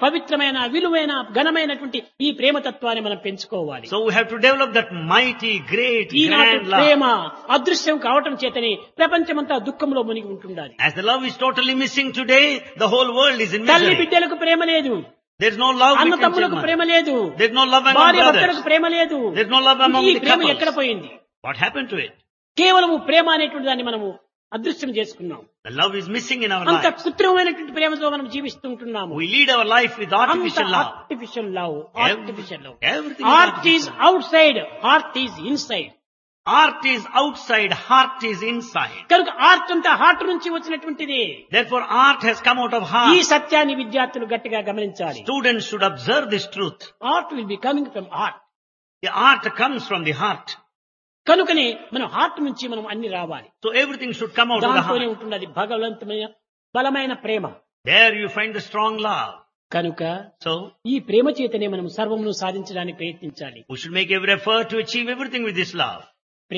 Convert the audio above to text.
పవిత్రమైన విలువైన ఘనమైనటువంటి ఈ ప్రేమతత్వాన్ని మనం పెంచుకోవాలి So we have to develop that mighty, great, ఈనాటి grand love. ప్రేమ అదృశ్యం కావటం చేతని ప్రపంచమంతా దుఃఖంలో మునిగి ఉంటుండాలి As the love is totally missing today, the whole world is in తల్లి misery. బిడ్డలకు ప్రేమ లేదు There's no love అన్న between తమ్ములకు children. ప్రేమ లేదు There's no love among భార్య భర్తలకు brothers. ప్రేమ లేదు There's no love among ఈ the ప్రేమ couples. ఎక్కడ పోయింది What happened to it? కేవలము ప్రేమ అనేటువంటి దాన్ని మనము అదృశ్యం చేసుకున్నాం The love is missing in our అంత lives. కృత్రిమమైనటువంటి ప్రేమతో మనం జీవిస్తుంటున్నాము We lead our life with artificial love. Artificial love Every- artificial love everything is art is artificial. Outside heart is inside Art is outside, heart is inside. కనుక art అంతా heart నుంచి వచ్చినటువంటిది Therefore, art has come out of ఈ heart. సత్యాన్ని విద్యార్థులు గట్టిగా గమనించాలి Students should observe this truth. Art will be coming from heart The art comes from the heart. కనుకనే మనం హార్ట్ నుంచి మనం అన్ని రావాలి So everything should come out of the దాంతోనే heart. ఉంటున్నది భగవంతమైన బలమైన ప్రేమ There you find the strong love. కనుక So ఈ ప్రేమ చేతనే మనం సర్వమును సాధించడానికి ప్రయత్నించాలి we should make every effort to achieve everything with this love.